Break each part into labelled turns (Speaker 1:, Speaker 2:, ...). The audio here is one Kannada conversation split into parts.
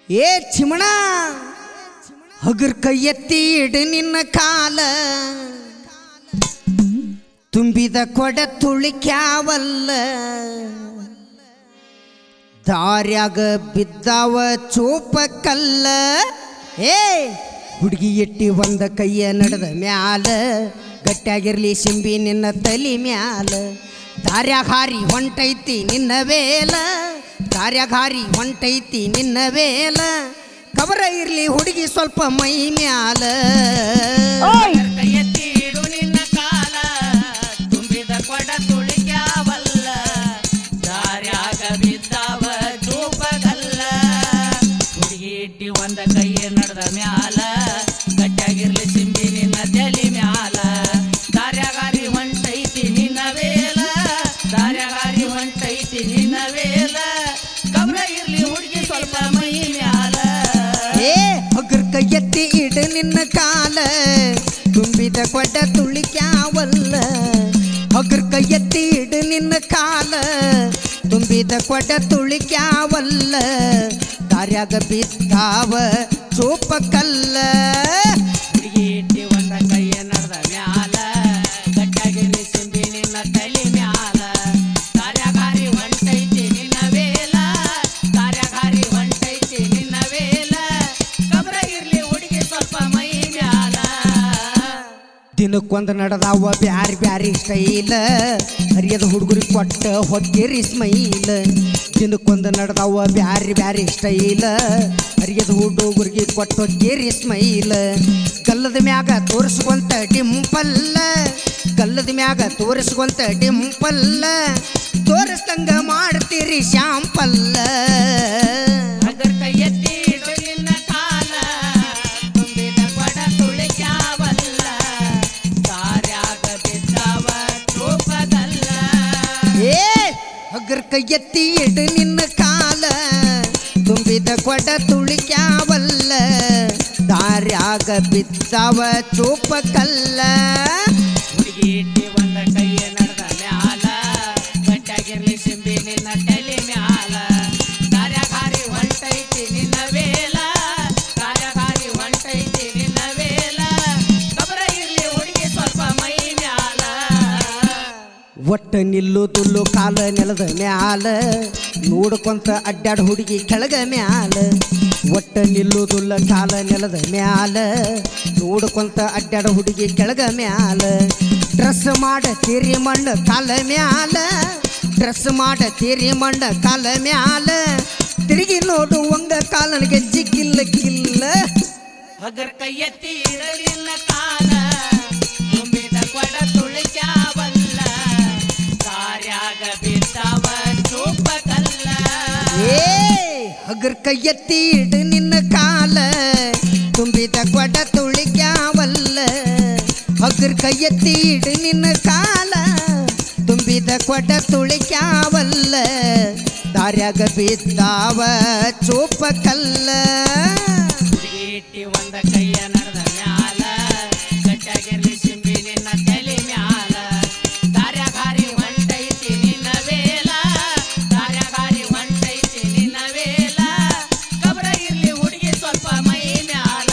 Speaker 1: ಏ ಚಿಮಣ ಹಗರ್ ಕೈ ಎತ್ತಿ ಇಡು ನಿನ್ನ ಕಾಲ ತುಂಬಿದ ಕೊಡ ತುಳಿಕ್ಯಾವಲ್ಲ ದಾರ್ಯಾಗ ಬಿದ್ದಾವ ಚೋಪ ಕಲ್ಲ ಏ ಹುಡುಗಿ ಎಟ್ಟಿ ಒಂದ ಕೈಯ ನಡೆದ ಮ್ಯಾಲ ಗಟ್ಟಿಯಾಗಿರ್ಲಿ ಸಿಂಬಿ ನಿನ್ನ ತಲಿ ಮ್ಯಾಲ ದಾರ್ಯಾಗ ಹಾರಿ ಹೊಂಟೈತಿ ನಿನ್ನ ವೇಲ ದಾರ್ಯಾಗ ಹಾರಿ ಹೊಂಟೈತಿ ನಿನ್ನ ವೇಲ ಕಬರ ಇರ್ಲಿ ಹುಡುಗಿ ಸ್ವಲ್ಪ ಮೈ ಮ್ಯಾಲ
Speaker 2: ಕೈಯತ್ತಿ ಇಡು ನಿನ್ನ ಕಾಲ ತುಂಬಿದ ಕೊಡ ತುಳಿಕ್ಯಾವಲ್ಲ ದಾರ್ಯಾಗ ಬಿದ್ದಾವ ಚೂಪಗಲ್ಲ ಹುಡುಗಿ ಇಟ್ಟಿ ಒಂದ ಕೈಯ ನಡೆದ ಮ್ಯಾಲ ಗಟ್ಟಿಯಾಗಿರ್ಲಿ ಸಿಂಬಿ ನಿನ್ನ ತಲಿ ಮ್ಯಾಲ ದಾರ್ಯಾಗಾರಿ ಹೊಂಟೈತಿ ನಿನ್ನ ವೇಲ ದಾರ್ಯಾಗಾರಿ ಹೊಂಟೈತಿ ನಿನ್ನ ವೇಲ ಗಮನ ಇರ್ಲಿ ಹುಡುಗಿ ಸ್ವಲ್ಪ ಮೈ ಮ್ಯಾಲ
Speaker 1: ಏ ಹಗರ್ ಕೈ ಎತ್ತಿ ಇಡು ನಿನ್ನ ಕಾಲ ತುಂಬಿದ ಕೊಡ ತುಳಿಕ್ಯಾವಲ್ಲ ಹಗರ್ ಕೈ ಎತ್ತಿ ಇಡು ನಿನ್ನ ಕಾಲ ತುಂಬಿದ ಕೊಡ ತುಳಿಕ್ಯಾವಲ್ಲ ದಾರ್ಯಾಗ ಬಿದ್ದಾವ ಚೋಪ ಕಲ್ಲ
Speaker 2: ಹುಡುಗಿ ಇಟ್ಟಿ ಒಂದ ಕೈಯ ನಡೆದ ಮ್ಯಾಲ ಗಟ್ಟಾಗಿರ್ಲಿ ಸಿಂಬಿ ನಿನ್ನ ತಲೆ ಮ್ಯಾಲ ಕಾರ್ಯಗಾರಿ ಹೊಂಟೈತಿ ನಿನ್ನ ವೇಲ ಕಾರ್ಯಗಾರಿ ಹೊಂಟೈತಿ ನಿನ್ನ ವೇಲ ಗಮನ ಇರ್ಲಿ ಹುಡುಗಿ ಸ್ವಲ್ಪ ಮೈ ಮ್ಯಾಲ
Speaker 1: ದಿನಕ್ಕೊಂದು ನಡೆದಾವ ಬ್ಯಾರಿ ಬ್ಯಾರಿ ಸ್ಟೈಲ ಹರಿಯದ ಹುಡುಗರಿಗೆ ಕೊಟ್ಟ ಹೊಕ್ಕೇರಿ ಸ್ಮೈಲ್ ದಿನಕ್ಕೊಂದು ನಡೆದಾವ ಬ್ಯಾರಿ ಬ್ಯಾರಿ ಸ್ಟೈಲ ಹರಿಯದ ಹುಡುಗರಿಗೆ ಕೊಟ್ಟ ಹೊಕ್ಕೇರಿ ಸ್ಮೈಲ್ ಗಲ್ಲದ ಮ್ಯಾಗ ತೋರಿಸ್ಕೊಂತ ಡಿಂಪಲ್ಲ ಗಲ್ಲದ ಮ್ಯಾಗ ತೋರಿಸ್ಕೊಂತ ಡಿಂಪಲ್ಲ ತೋರಿಸ್ದಂಗ ಮಾಡ್ತೀರಿ ಶಾಂಪಲ್ಲ
Speaker 2: ಹಗರ್ ಕೈ ಎತ್ತಿ ಇಡು ನಿನ್ನ ಕಾಲ ತುಂಬಿದ ಕೊಡ ತುಳಿಕ್ಯಾವಲ್ಲ ಕಾರ್ಯಾಗ ಬಿದ್ದಾವ ರೂಪದಲ್ಲ
Speaker 1: ಏ ಹಗರ್ ಕೈ ಎತ್ತಿ ಇಡು ನಿನ್ನ ಕಾಲ ತುಂಬಿದ ಕೊಡ ತುಳಿಕ್ಯಾವಲ್ಲ ದಾರ್ಯಾಗ ಬಿದ್ದಾವ ಚೂಪ ಕಲ್ಲ
Speaker 2: ಹುಡುಗಿ ಇಟ್ಟಿ ಒಂದ ಕೈಯ ನಡೆದ ಮ್ಯಾಲ ಗಟ್ಟಾಗಿರ್ಲಿ ಸಿಂಬಿ ನಿನ್ನ ತಲೆ ಮ್ಯಾಲ ಕಾರ್ಯಗಾರಿ ಹೊಂಟೈತಿ ನಿನ್ನ ವೇಲ ಕಾರ್ಯಗಾರಿ ಹೊಂಟೈತಿ ನಿನ್ನ ವೇಲ ಕಬರ ಇರ್ಲಿ ಹುಡುಗಿ ಸ್ವಲ್ಪ ಮೈ ಮ್ಯಾಲ
Speaker 1: ಒಟ್ಟ ನಿಲ್ಲುದುಲ್ಲು ಕಾಲ ನೆಲದ ಮ್ಯಾಲ ನೋಡ್ಕೊಂತ ಅಡ್ಡಾಡ ಹುಡುಗಿ ಕೆಳಗ ಮ್ಯಾಲ ಒಟ್ಟ ನಿಲ್ಲುದುಲ್ಲ ಕಾಲ ನೆಲದ ಮ್ಯಾಲ ನೋಡ್ಕೊಂತ ಅಡ್ಡಾಡ ಹುಡುಗಿ ಕೆಳಗ ಮ್ಯಾಲ ಡ್ರೆಸ್ ಮಾಡ ತಿರಿ ಮಣ್ಣ ಕಾಲ ಮ್ಯಾಲ ಡ್ರೆಸ್ ಮಾಡ ತಿರಿ ಮಣ್ಣ ಕಾಲ ಮ್ಯಾಲ ತಿರುಗಿ ನೋಡು ಒಂಗ ಕಾಲ ಗೆಜ್ಜಿ ಕಿಲ್ಲ ಕಿಲ್ಲ
Speaker 2: ಹಗರ್ ಕೈ ಎತ್ತಿ ಇಡಲಿಲ್ಲ ಕಾಲ ತುಂಬಿದ ಕೊಡ ತುಳಿಕ್ಯಾವಲ್ಲ ಕಾರ್ಯಾಗ ಬಿದ್ದಾವ ಚೂಪ ಕಲ್ಲ
Speaker 1: ಏ ಹಗರ್ ಕೈ ಎತ್ತಿ ಇಡು ನಿನ್ನ ಕಾಲ ತುಂಬಿದ ಕೊಡ ತುಳಿಕ್ಯಾವಲ್ಲ ಹಗರ್ ಕೈ ಎತ್ತಿ ಇಡು ನಿನ್ನ ಕಾಲ ತುಂಬಿದ ಕೊಡ ತುಳಿಕ್ಯಾವಲ್ಲ ದಾರ್ಯಾಗ ಬಿದ್ದಾವ ಚೋಪ ಕಲ್ಲ
Speaker 2: ಹುಡುಗಿ ಇಟ್ಟಿ ಒಂದ ಕೈಯ ನಡೆದ ಮ್ಯಾಲ ಗಟ್ಟಾಗಿರ್ಲಿ ಸಿಂಬಿ ನಿನ್ನ ತಲೆ ಮ್ಯಾಲ ಕಾರ್ಯಗಾರಿ ಹೊಂಟೈತಿ ನಿನ್ನ ವೇಲ ಕಾರ್ಯಗಾರಿ ಹೊಂಟೈತಿ ನಿನ್ನ ವೇಲ ಕಬರ ಇರ್ಲಿ ಹುಡುಗಿ ಸ್ವಲ್ಪ ಮೈ ಮ್ಯಾಲ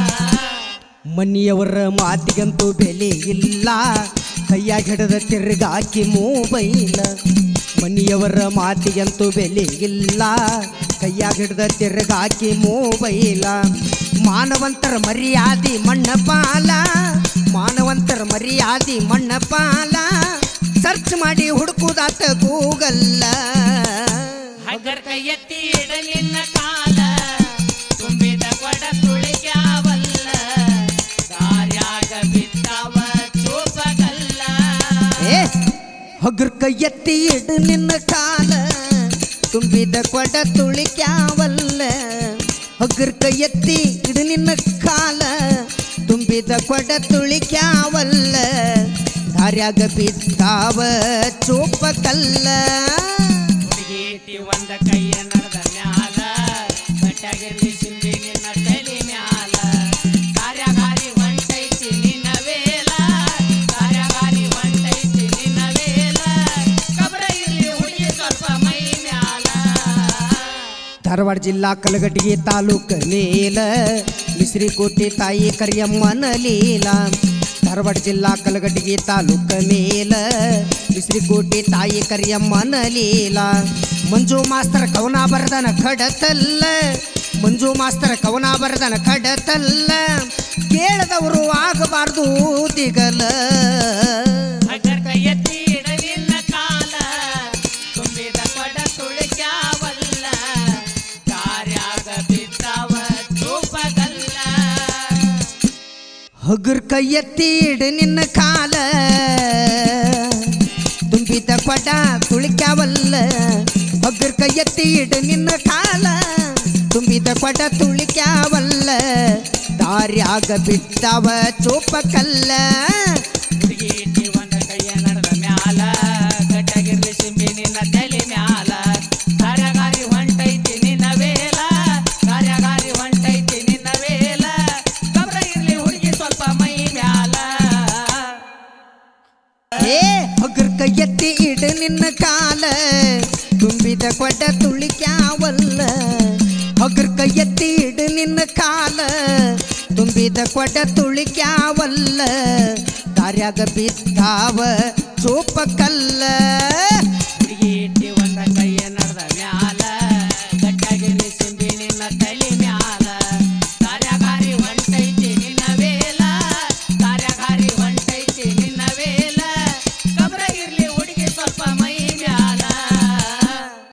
Speaker 1: ಮನಿಯವರ ಮಾತಿಗಂತೂ ಬೆಲೆ ಇಲ್ಲ ಕೈಯಾಗ ಹಿಡಿದ ತಿರುಗಾಕಿ ಮೊಬೈಲ ಮನಿಯವರ ಮಾತಿಗಂತೂ ಬೆಲೆ ಇಲ್ಲ ಕೈಯಾಗ ಹಿಡಿದ ತಿರುಗಾಕಿ ಮೊಬೈಲ ಮಾನವಂತರ ಮರ್ಯಾದಿ ಮಣ್ಣ ಪಾಲ ಮಾನವಂತರ ಮರ್ಯಾದಿ ಮಣ್ಣ ಪಾಲ ಸರ್ಚ್ ಮಾಡಿ ಹುಡುಕುದಾತ ಗೂಗಲ್ಲ
Speaker 2: ಹಗರ್ ಕೈ ಎತ್ತಿ ಇಡಲಿನ್ನ ಕಾಲ ತುಂಬಿದ ಕೊಡ ತುಳಿಕ್ಯಾವಲ್ಲ ದಾರ್ಯಾಗ ಬಿದ್ದಾವ ಚೂಪಗಲ್ಲ
Speaker 1: ಏ ಹಗರ್ ಕೈ ಎತ್ತಿ ಇಡು ನಿನ್ನ ಕಾಲ ತುಂಬಿದ ಕೊಡ ತುಳಿಕ್ಯಾವಲ್ಲ ಹಗರ್ ಕೈ ಎತ್ತಿ ಇಡು ನಿನ್ನ ಕಾಲ ತುಂಬಿದ ಕೊಡ ತುಳಿಕ್ಯಾವಲ್ಲ ದಾರ್ಯಾಗ ಬಿದ್ದಾವ ಚೋಪ ಕಲ್ಲ
Speaker 2: ಹುಡುಗಿ ಇಟ್ಟಿ ಒಂದ ಕೈಯ ನಡೆದ ಮ್ಯಾಲ ಗಟ್ಟಾಗಿರ್ಲಿ ಸಿಂಬಿ ನಿನ್ನ ತಲೆ ಮ್ಯಾಲ ಕಾರ್ಯಗಾರಿ ಹೊಂಟೈತಿ ನಿನ್ನ ವೇಲ ಕಾರ್ಯಗಾರಿ ಹೊಂಟೈತಿ ನಿನ್ನ ವೇಲ ಕಬರ ಇರ್ಲಿ ಹುಡುಗಿ ಸ್ವಲ್ಪ ಮೈ ಮ್ಯಾಲ
Speaker 1: ಧಾರವಾಡ ಜಿಲ್ಲಾ ಕಲಗಟ್ಟಿಗೆ ತಾಲೂಕ ನೇಲ ಮಿಶ್ರಿಕೋಟೆ ತಾಯಿ ಕರಿಯಮ್ಮನ ಲೀಲ ಧಾರವಾಡ ಜಿಲ್ಲಾ ಕಲಗಟ್ಟಿಗೆ ತಾಲೂಕ ಮೇಲ ಮಿಶ್ರಿಕೋಟೆ ತಾಯಿ ಕರಿಯಮ್ಮನ ಲೀಲ ಮಂಜು ಮಾಸ್ತರ್ ಕವನ ಬರದನ ಖಡತಲ್ಲ ಮಂಜು ಮಾಸ್ತರ್ ಕವನ ಬರದನ ಖಡತಲ್ಲ ಕೇಳದವರು ಆಗಬಾರ್ದು ದಿಗಲ
Speaker 2: ಹಗರ್ ಕೈ ಎತ್ತಿ ಇಡಲಿಲ್ಲ ಕಾಲ ತುಂಬಿದ ಕೊಡ ತುಳಿಕ್ಯಾವಲ್ಲ ಕಾರ್ಯಾಗ ಬಿದ್ದಾವ ಚೂಪಗಲ್ಲ
Speaker 1: ಹಗುರ್ ಕೈ ಎತ್ತಿ ಇಡು ನಿನ್ನ ಕಾಲ ತುಂಬಿದ ಕೊಡ ತುಳಿಕ್ಯಾವಲ್ಲ ಹಗುರ್ ಕೈ ಎತ್ತಿ ಇಡು ನಿನ್ನ ಕಾಲ ತುಂಬಿದ ಕೊಡ ತುಳಿಕ್ಯಾವಲ್ಲ ದಾರ್ಯಾಗ ಬಿದ್ದಾವ ಚೋಪ ಕಲ್ಲ
Speaker 2: ಹುಡುಗಿ ಇಟ್ಟಿ ಒಂದ ಕೈಯ ನಡೆದ ಮ್ಯಾಲ ಗಟ್ಟಾಗಿರ್ಲಿ ಸಿಂಬಿ ನಿನ್ನ ತಲೆ ಮ್ಯಾಲ ಕಾರ್ಯಗಾರಿ ಹೊಂಟೈತಿ ನಿನ್ನ ವೇಲ ಕಾರ್ಯಗಾರಿ ಹೊಂಟೈತಿ ನಿನ್ನ ವೇಲ ಗಬ್ರ ಇರ್ಲಿ ಹುಡುಗಿ ಸ್ವಲ್ಪ ಮೈ ಮ್ಯಾಲ
Speaker 1: ಏ ಹಗುರ್ ಕೈ ಎತ್ತಿ ಇಡು ನಿನ್ನ ಕಾಲ ತುಂಬಿದ ಕೊಡ ತುಳಿಕ್ಯಾವಲ್ಲ ಹಗುರ್ ಕೈ ಎತ್ತಿ ಇಡು ನಿನ್ನ ಕಾಲ ತುಂಬಿದ ಕೊಡ ತುಳಿಕ್ಯಾವಲ್ಲ ದಾರ್ಯಾಗ ಬಿದ್ದಾವ ಚೋಪ ಕಲ್ಲ
Speaker 2: ಹುಡುಗಿ